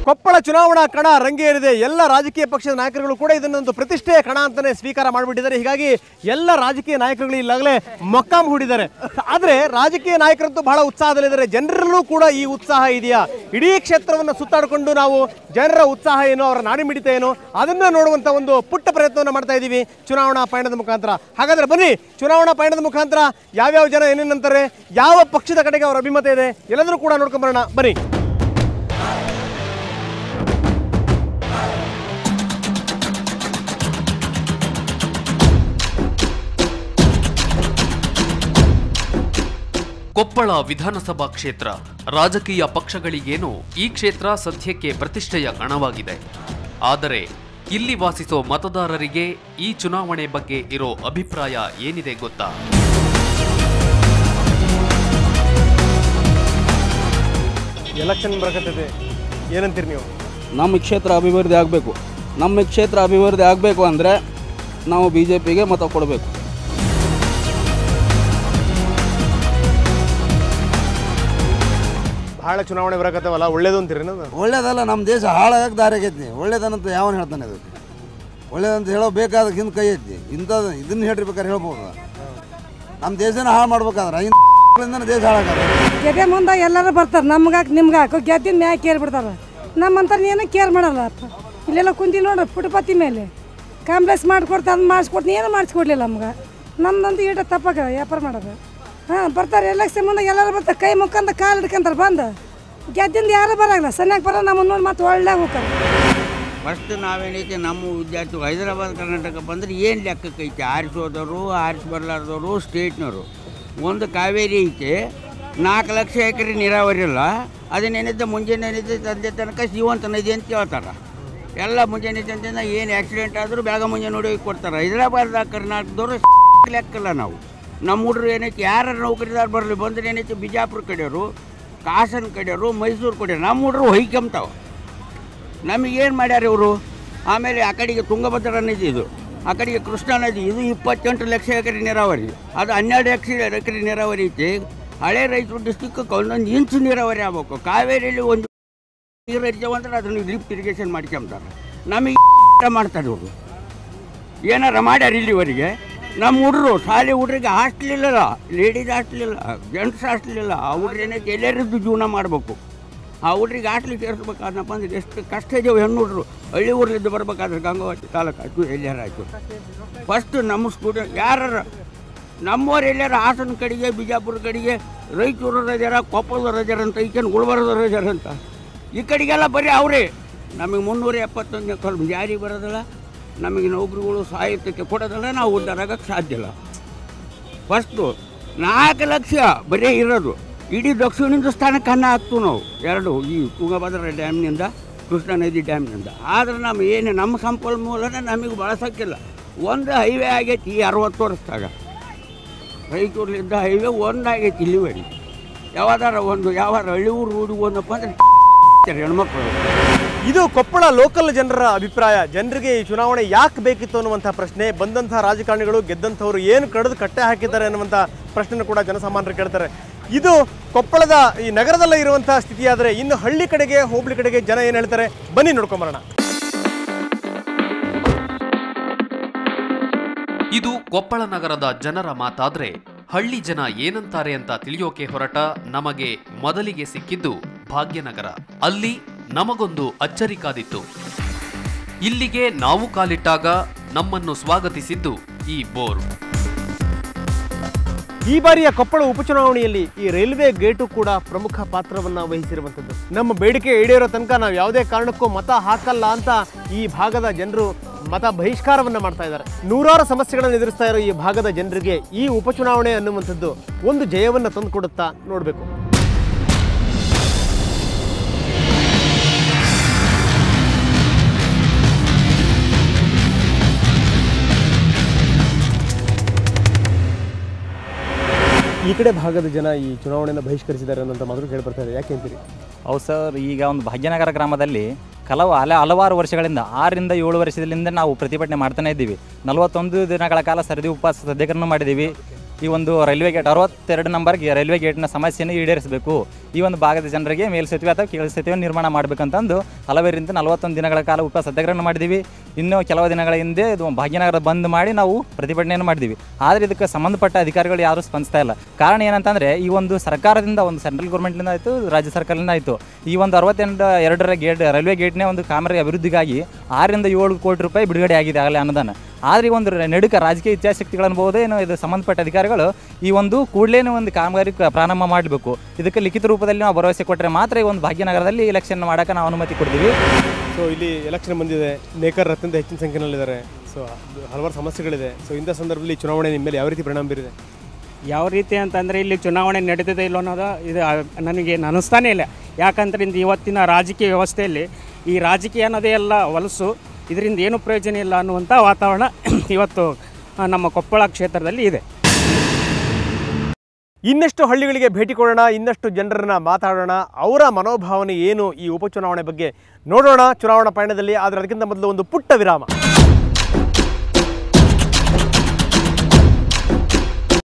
ಕೊಪ್ಪಳ ಚುನಾವಣಾ ಕಣ ರಂಗೇರಿದೆ ಎಲ್ಲ ರಾಜಕೀಯ ಪಕ್ಷದ ನಾಯಕರುಗಳು ಕೂಡ ಇದನ್ನೊಂದು ಪ್ರತಿಷ್ಠೆಯ ಕಣ ಅಂತಾನೆ ಸ್ವೀಕಾರ ಮಾಡಿಬಿಟ್ಟಿದ್ದಾರೆ ಹೀಗಾಗಿ ಎಲ್ಲ ರಾಜಕೀಯ ನಾಯಕರುಗಳು ಈಗಾಗಲೇ ಮೊಕ್ಕಾಂ ಹೂಡಿದ್ದಾರೆ ಆದರೆ ರಾಜಕೀಯ ನಾಯಕರಂತೂ ಬಹಳ ಉತ್ಸಾಹದಲ್ಲಿದ್ದಾರೆ ಜನರಲ್ಲೂ ಕೂಡ ಈ ಉತ್ಸಾಹ ಇದೆಯಾ ಇಡೀ ಕ್ಷೇತ್ರವನ್ನು ಸುತ್ತಾಡಿಕೊಂಡು ನಾವು ಜನರ ಉತ್ಸಾಹ ಏನು ಅವರ ನಾಡಿಮಿಡಿತ ಏನು ಅದನ್ನ ನೋಡುವಂತ ಒಂದು ಪುಟ್ಟ ಪ್ರಯತ್ನವನ್ನು ಮಾಡ್ತಾ ಇದ್ದೀವಿ ಚುನಾವಣಾ ಪಯಣದ ಮುಖಾಂತರ ಹಾಗಾದ್ರೆ ಬನ್ನಿ ಚುನಾವಣಾ ಪಯಣದ ಮುಖಾಂತರ ಯಾವ್ಯಾವ ಜನ ಏನೇನಂತಾರೆ ಯಾವ ಪಕ್ಷದ ಕಡೆಗೆ ಅವರ ಅಭಿಮತ ಇದೆ ಎಲ್ಲದರೂ ಕೂಡ ನೋಡ್ಕೊಂಬರೋಣ ಬನ್ನಿ ಕೊಪ್ಪಳ ವಿಧಾನಸಭಾ ಕ್ಷೇತ್ರ ರಾಜಕೀಯ ಪಕ್ಷಗಳಿಗೇನು ಈ ಕ್ಷೇತ್ರ ಸದ್ಯಕ್ಕೆ ಪ್ರತಿಷ್ಠೆಯ ಕಣವಾಗಿದೆ ಆದರೆ ಇಲ್ಲಿ ವಾಸಿಸೋ ಮತದಾರರಿಗೆ ಈ ಚುನಾವಣೆ ಬಗ್ಗೆ ಇರೋ ಅಭಿಪ್ರಾಯ ಏನಿದೆ ಗೊತ್ತಾ ಎಲೆಕ್ಷನ್ ಬರಕತ್ತಿದೆ ಏನಂತೀರಿ ನೀವು ನಮ್ಮ ಕ್ಷೇತ್ರ ಅಭಿವೃದ್ಧಿ ಆಗಬೇಕು ನಮ್ಮ ಕ್ಷೇತ್ರ ಅಭಿವೃದ್ಧಿ ಆಗಬೇಕು ಅಂದರೆ ನಾವು ಬಿ ಜೆ ಪಿಗೆ ಮತ ಕೊಡಬೇಕು ಬಹಳ ಚುನಾವಣೆ ಬರಕತ್ತವಲ್ಲ ಒಳ್ಳೇದು ಅಂತೀರಿ ನಾವು ಒಳ್ಳೇದಲ್ಲ ನಮ್ಮ ದೇಶ ಹಾಳಾಗಕ್ಕೆ ದಾರಿ ಆಗೈತಿ ಒಳ್ಳೇದನ್ನಂತ ಯಾವನು ಹೇಳ್ತಾನೆ ಅದಕ್ಕೆ ಒಳ್ಳೇದಂತ ಹೇಳೋ ಬೇಕಾದ ಹಿಂದೆ ಕೈ ಐತಿ ಇಂಥದ್ದು ಇದನ್ನ ಹೇಳಿರ್ಬೇಕಾದ್ರೆ ಹೇಳ್ಬೋದು ನಮ್ಮ ದೇಶನ ಹಾಳು ಮಾಡ್ಬೇಕಾದ್ರೆ ಇಂದ ದೇಶ ಹಾಳಾಗದ ಗೆದ್ದೆ ಮುಂದೆ ಎಲ್ಲರೂ ಬರ್ತಾರೆ ನಮ್ಗಾಕ್ ನಿಮ್ಗಾಕು ಗೆದ್ದಿನ ಮ್ಯಾಗ ಕೇರ್ ಬಿಡ್ತಾರೆ ನಮ್ಮಂತ ಏನು ಕೇರ್ ಮಾಡಲ್ಲ ಇಲ್ಲೆಲ್ಲ ಕುಂತಿ ನೋಡ್ರಿ ಪುಟಪತಿ ಮೇಲೆ ಕಾಂಪ್ಲೆಕ್ಸ್ ಮಾಡಿಕೊಡ್ತಾ ಅದು ಮಾಡಿಸ್ಕೊಡ್ತೀನಿ ಏನು ಮಾಡಿಸ್ಕೊಡ್ಲಿಲ್ಲ ನಮ್ಗೆ ನಮ್ದಂತೂ ಈಟ ತಪ್ಪಾಗ ವ್ಯಾಪಾರ ಮಾಡೋದು ಹಾಂ ಬರ್ತಾರೆ ಎಲೆಕ್ಷನ್ ಮುಂದೆ ಎಲ್ಲರೂ ಬರ್ತಾರೆ ಕೈ ಮುಖಂದ ಕಾಲು ಹಿಡ್ಕೊಂತಾರೆ ಬಂದು ಗೆದ್ದಿಂದ ಯಾರು ಬರೋಲ್ಲ ಸನ್ಯಾಗ ಬರೋ ನಮ್ಮನ್ನು ನೋಡಿ ಮತ್ತೆ ಒಳ್ಳೆ ಹೋಗ್ತಾರೆ ಫಸ್ಟ್ ನಾವೇನೈತೆ ನಮ್ಮ ವಿದ್ಯಾರ್ಥಿಗಳು ಹೈದರಾಬಾದ್ ಕರ್ನಾಟಕ ಬಂದ್ರೆ ಏನು ಲೆಕ್ಕಕ್ಕೆ ಐತೆ ಆರಿಸೋದವರು ಆರಿಸಿ ಬರಲಾರ್ದವರು ಸ್ಟೇಟ್ನವರು ಒಂದು ಕಾವೇರಿ ಐತೆ ನಾಲ್ಕು ಲಕ್ಷ ಎಕರೆ ನೀರಾವರಿ ಇಲ್ಲ ಅದನ್ನೇನೈತೆ ಮುಂಜಾನೆ ಏನೈತೆ ತಂದೆ ತನಕ ಜೀವಂತ ನದಿ ಅಂತ ಹೇಳ್ತಾರೆ ಎಲ್ಲ ಮುಂಜಾನೆ ತಂದೆ ಏನು ಆಕ್ಸಿಡೆಂಟ್ ಆದರೂ ಬೇಗ ಮುಂಜಾನೆ ನೋಡಿ ಹೋಗಿ ಕೊಡ್ತಾರೆ ಹೈದರಾಬಾದ್ ಕರ್ನಾಟಕದವರು ಲೆಕ್ಕಲ್ಲ ನಾವು ನಮ್ಮ ಹುಡ್ರು ಏನೈತೆ ಯಾರು ನೌಕರಿದಾರ ಬರಲಿ ಬಂದ್ರೆ ಏನೈತೆ ಬಿಜಾಪುರ ಕಡೆಯವರು ಕಾಸನ ಕಡೆಯವರು ಮೈಸೂರು ಕಡೆಯವರು ನಮ್ಮ ಹುಡ್ರು ಹೊಯ್ಕೊಂತಾವ ನಮಗೇನು ಮಾಡ್ಯಾರ ಇವರು ಆಮೇಲೆ ಆ ಕಡೆಗೆ ತುಂಗಭದ್ರಾ ನದಿ ಇದು ಆ ಕಡೆಗೆ ಕೃಷ್ಣಾ ನದಿ ಇದು ಇಪ್ಪತ್ತೆಂಟು ಲಕ್ಷ ಎಕರೆ ನೀರಾವರಿ ಅದು ಹನ್ನೆರಡು ಎಕರೆ ಎಕರೆ ನೀರಾವರಿ ಐತಿ ಹಳೆ ರೈತರು ಡಿಸ್ಟಿಕ್ ಒಂದೊಂದು ಇಂಚು ನೀರಾವರಿ ಆಗ್ಬೇಕು ಕಾವೇರಿಯಲ್ಲಿ ಒಂದು ನೀರು ಹರಿತೇವೆ ಅಂದ್ರೆ ಅದನ್ನು ಲಿಫ್ಟ್ ಇರಿಗೇಷನ್ ಮಾಡ್ಕೊಂತಾರೆ ನಮಗೆ ಮಾಡ್ತಾರೆ ಇವರು ಏನಾರ ಮಾಡ್ಯಾರ ಇಲ್ಲಿವರೆಗೆ ನಮ್ಮ ಹುಡ್ರು ಶಾಲೆ ಹುಡ್ರಿಗೆ ಹಾಸ್ಟೆಲ್ ಇಲ್ಲ ಲೇಡೀಸ್ ಹಾಸ್ಟೆಲ್ ಇಲ್ಲ ಜೆಂಟ್ಸ್ ಹಾಸ್ಟೆಲ್ ಇಲ್ಲ ಆ ಹುಡ್ರು ಏನೈತೆ ಎಲ್ಲರಿದ್ದು ಜೀವನ ಮಾಡಬೇಕು ಆ ಹುಡ್ರಿಗೆ ಹಾಸ್ಟ್ಲಿಗೆ ಸೇರಿಸ್ಬೇಕಾದ್ನಪ್ಪ ಅಂದ್ರೆ ಎಷ್ಟು ಕಷ್ಟ ಇದ್ದೇವೆ ಹೆಣ್ಣು ಹುಡ್ರು ಹಳ್ಳಿ ಊರ್ಲಿದ್ದು ಬರ್ಬೇಕಾದ್ರೆ ಗಂಗಾವತಿ ತಾಲೂಕು ಆಯ್ತು ಎಲ್ಲಾರ ಆಯ್ತು ಫಸ್ಟ್ ನಮ್ಮ ಸ್ಟೂಡೆಂಟ್ ಯಾರ ನಮ್ಮವ್ರು ಎಲ್ಲಾರ ಹಾಸನ ಕಡೆಗೆ ಬಿಜಾಪುರ ಕಡೆಗೆ ರಾಯಚೂರು ರಜಾರ ಕೊಪ್ಪಳದ ರಜಾರ ಅಂತ ಈಚೆನ ಗುಲ್ಬರ್ಗದ ರಜಾರ ಅಂತ ಈ ಕಡೆಗೆಲ್ಲ ಬರೀ ಅವರೇ ನಮಗೆ ಮುನ್ನೂರ ಎಪ್ಪತ್ತೊಂದನೇ ಕಲ್ಮ ಜಾರಿ ಬರೋದಿಲ್ಲ ನಮಗೆ ನೌಕರಿಗಳು ಸಾಹಿತ್ಯಕ್ಕೆ ಕೊಡೋದಿಲ್ಲ ನಾವು ಉದ್ಧಾರ ಆಗಕ್ಕೆ ಸಾಧ್ಯ ಇಲ್ಲ ಫಸ್ಟು ನಾಲ್ಕು ಲಕ್ಷ ಬರೀ ಇರೋದು ಇಡೀ ದಕ್ಷಿಣ ಹಿಂದೂಸ್ತಾನಕ್ಕೆ ಅನ್ನ ಹಾಕ್ತು ನಾವು ಎರಡು ಈ ತುಂಗಭದ್ರಾ ಡ್ಯಾಮ್ನಿಂದ ಕೃಷ್ಣಾ ನದಿ ಡ್ಯಾಮ್ನಿಂದ ಆದ್ರೆ ನಮ್ಮ ಏನು ನಮ್ಮ ಸಂಪನ್ಮೂಲನ ನಮಗೆ ಬಳಸೋಕ್ಕಿಲ್ಲ ಒಂದು ಹೈವೇ ಆಗೈತಿ ಈ ಅರವತ್ತು ವರ್ಷದಾಗ ರೈತೂರ್ಲಿಂದ ಹೈವೇ ಒಂದು ಆಗೈತಿ ಇಲ್ಲಿವರೆಗೆ ಯಾವ್ದಾರ ಒಂದು ಯಾವ ಹಳ್ಳಿ ಊರು ರೂಢಿ ಒಂದಪ್ಪ ಅಂದ್ರೆ ಹೆಣ್ಮಕ್ಳು ಇದು ಕೊಪ್ಪಳ ಲೋಕಲ್ ಜನರ ಅಭಿಪ್ರಾಯ ಜನರಿಗೆ ಈ ಚುನಾವಣೆ ಯಾಕೆ ಬೇಕಿತ್ತು ಅನ್ನುವಂಥ ಪ್ರಶ್ನೆ ಬಂದಂತಹ ರಾಜಕಾರಣಿಗಳು ಗೆದ್ದಂಥವ್ರು ಏನು ಕಡಿದು ಕಟ್ಟೆ ಹಾಕಿದ್ದಾರೆ ಅನ್ನುವಂಥ ಪ್ರಶ್ನೆ ಕೂಡ ಜನಸಾಮಾನ್ಯರು ಕೇಳ್ತಾರೆ ಇದು ಕೊಪ್ಪಳದ ಈ ನಗರದಲ್ಲೇ ಇರುವಂತಹ ಸ್ಥಿತಿಯಾದರೆ ಇನ್ನು ಹಳ್ಳಿ ಕಡೆಗೆ ಹೋಬಳಿ ಕಡೆಗೆ ಜನ ಏನು ಹೇಳ್ತಾರೆ ಬನ್ನಿ ನೋಡ್ಕೊಂಬರೋಣ ಇದು ಕೊಪ್ಪಳ ನಗರದ ಜನರ ಮಾತಾದ್ರೆ ಹಳ್ಳಿ ಜನ ಏನಂತಾರೆ ಅಂತ ತಿಳಿಯೋಕೆ ಹೊರಟ ನಮಗೆ ಮೊದಲಿಗೆ ಸಿಕ್ಕಿದ್ದು ಭಾಗ್ಯನಗರ ಅಲ್ಲಿ ನಮಗೊಂದು ಅಚ್ಚರಿ ಕಾದಿತ್ತು ಇಲ್ಲಿಗೆ ನಾವು ಕಾಲಿಟ್ಟಾಗ ನಮ್ಮನ್ನು ಸ್ವಾಗತಿಸಿದ್ದು ಈ ಬೋರ್ ಈ ಬಾರಿಯ ಕೊಪ್ಪಳ ಉಪಚುನಾವಣೆಯಲ್ಲಿ ಈ ರೈಲ್ವೆ ಗೇಟು ಕೂಡ ಪ್ರಮುಖ ಪಾತ್ರವನ್ನ ವಹಿಸಿರುವಂಥದ್ದು ನಮ್ಮ ಬೇಡಿಕೆ ಈಡೇರೋ ತನಕ ನಾವು ಯಾವುದೇ ಕಾರಣಕ್ಕೂ ಮತ ಹಾಕಲ್ಲ ಅಂತ ಈ ಭಾಗದ ಜನರು ಮತ ಬಹಿಷ್ಕಾರವನ್ನ ಮಾಡ್ತಾ ಇದ್ದಾರೆ ನೂರಾರು ಸಮಸ್ಯೆಗಳನ್ನು ಎದುರಿಸ್ತಾ ಇರೋ ಈ ಭಾಗದ ಜನರಿಗೆ ಈ ಉಪಚುನಾವಣೆ ಅನ್ನುವಂಥದ್ದು ಒಂದು ಜಯವನ್ನ ತಂದುಕೊಡುತ್ತಾ ನೋಡಬೇಕು ಈ ಕಡೆ ಭಾಗದ ಜನ ಈ ಚುನಾವಣೆಯನ್ನು ಬಹಿಷ್ಕರಿಸಿದ್ದಾರೆ ಅನ್ನೋಂಥ ಮಾತು ಕೇಳಿ ಬರ್ತಾರೆ ಯಾಕೆ ಅಂತೀರಿ ಹೌದು ಸರ್ ಈಗ ಒಂದು ಭಾಗ್ಯನಗರ ಗ್ರಾಮದಲ್ಲಿ ಕೆಲವು ಹಲ ಹಲವಾರು ವರ್ಷಗಳಿಂದ ಆರರಿಂದ ಏಳು ವರ್ಷದಿಂದ ನಾವು ಪ್ರತಿಭಟನೆ ಮಾಡ್ತಾನೆ ಇದ್ದೀವಿ ನಲವತ್ತೊಂದು ದಿನಗಳ ಕಾಲ ಸರದಿ ಉಪವಾಸ ಸತ್ಯಾಗ್ರಹ ಮಾಡಿದ್ದೀವಿ ಈ ಒಂದು ರೈಲ್ವೆ ಗೇಟ್ ಅರವತ್ತೆರಡು ನಂಬರ್ಗೆ ರೈಲ್ವೆ ಗೇಟ್ನ ಸಮಸ್ಯೆಯನ್ನು ಈಡೇರಿಸಬೇಕು ಈ ಒಂದು ಭಾಗದ ಜನರಿಗೆ ಮೇಲ್ಸೇತುವೆ ಅಥವಾ ಕೀಳ್ಸೇತುವೆ ನಿರ್ಮಾಣ ಮಾಡಬೇಕಂತಂದು ಹಲವರಿಂದ ನಲವತ್ತೊಂದು ದಿನಗಳ ಕಾಲ ಉಪ ಸತ್ಯಾಗ್ರಹ ಮಾಡಿದ್ದೀವಿ ಇನ್ನು ಕೆಲವು ದಿನಗಳ ಹಿಂದೆ ಇದು ಭಾಗ್ಯನಗರ ಬಂದ್ ಮಾಡಿ ನಾವು ಪ್ರತಿಭಟನೆಯನ್ನು ಮಾಡಿದ್ದೀವಿ ಆದರೆ ಇದಕ್ಕೆ ಸಂಬಂಧಪಟ್ಟ ಅಧಿಕಾರಿಗಳು ಯಾರೂ ಸ್ಪಂದಿಸ್ತಾ ಇಲ್ಲ ಕಾರಣ ಏನಂತಂದರೆ ಈ ಒಂದು ಸರ್ಕಾರದಿಂದ ಒಂದು ಸೆಂಟ್ರಲ್ ಗೌರ್ಮೆಂಟ್ನಿಂದ ಆಯಿತು ರಾಜ್ಯ ಸರ್ಕಾರದಿಂದ ಆಯಿತು ಈ ಒಂದು ಅರವತ್ತೆಂಟು ಎರಡರ ಗೇಟ್ ರೈಲ್ವೆ ಗೇಟ್ನೇ ಒಂದು ಕಾಮಗಾರಿ ಅಭಿವೃದ್ಧಿಗಾಗಿ ಆರರಿಂದ ಏಳು ಕೋಟಿ ರೂಪಾಯಿ ಬಿಡುಗಡೆ ಆಗಿದೆ ಆಗಲೇ ಅನುದಾನ ಆದರೆ ಈ ಒಂದು ರ- ನಡುಕ ರಾಜಕೀಯ ಇಚ್ಛಾಶಕ್ತಿಗಳು ಅನ್ಬೋದು ಏನೋ ಇದು ಸಂಬಂಧಪಟ್ಟ ಅಧಿಕಾರಿಗಳು ಈ ಒಂದು ಕೂಡಲೇ ಒಂದು ಕಾಮಗಾರಿ ಕ- ಪ್ರಾರಂಭ ಮಾಡಬೇಕು ಇದಕ್ಕೆ ಲಿಖಿತ ರೂಪದಲ್ಲಿ ನಾವು ಭರವಸೆ ಕೊಟ್ಟರೆ ಮಾತ್ರ ಈ ಒಂದು ಭಾಗ್ಯನಗರದಲ್ಲಿ ಎಲೆಕ್ಷನ್ ಮಾಡೋಕೆ ನಾವು ಅನುಮತಿ ಕೊಡ್ತೀವಿ ಸೊ ಇಲ್ಲಿ ಎಲೆಕ್ಷನ್ ಬಂದಿದೆ ನೇಕರ್ ಅತ್ಯಂತ ಹೆಚ್ಚಿನ ಸಂಖ್ಯೆಯಲ್ಲಿದ್ದಾರೆ ಸೊ ಹಲವಾರು ಸಮಸ್ಯೆಗಳಿದೆ ಸೊ ಇಂಥ ಸಂದರ್ಭದಲ್ಲಿ ಚುನಾವಣೆ ನಿಮ್ಮ ಮೇಲೆ ಯಾವ ರೀತಿ ಪರಿಣಾಮ ಬೀರಿದೆ ಯಾವ ರೀತಿ ಅಂತಂದರೆ ಇಲ್ಲಿ ಚುನಾವಣೆ ನಡೀತದೆ ಇಲ್ಲ ಅನ್ನೋದು ಇದು ಆ- ನನಗೆ ಅನಿಸ್ತಾನೇ ಇಲ್ಲ ಯಾಕಂದ್ರೆ ಇಂದು ಇವತ್ತಿನ ರಾಜಕೀಯ ವ್ಯವಸ್ಥೆಯಲ್ಲಿ ಈ ರಾಜಕೀಯ ಅನ್ನೋದೇ ಎಲ್ಲ ಹೊಲಸು ಇದರಿಂದ ಏನು ಪ್ರಯೋಜನ ಇಲ್ಲ ಅನ್ನುವಂಥ ವಾತಾವರಣ ಇವತ್ತು ಆ, ನಮ್ಮ ಕೊಪ್ಪಳ ಕ್ಷೇತ್ರದಲ್ಲಿ ಇದೆ ಇನ್ನಷ್ಟು ಹಳ್ಳಿಗಳಿಗೆ ಭೇಟಿ ಕೊಡೋಣ ಇನ್ನಷ್ಟು ಜನರನ್ನ ಮಾತಾಡೋಣ ಅವರ ಮನೋಭಾವನೆ ಏನು ಈ ಉಪಚುನಾವಣೆ ಬಗ್ಗೆ ನೋಡೋಣ ಚುನಾವಣಾ ಪಯಣದಲ್ಲಿ ಆದರೆ ಅದಕ್ಕಿಂತ ಮೊದಲು ಒಂದು ಪುಟ್ಟ ವಿರಾಮ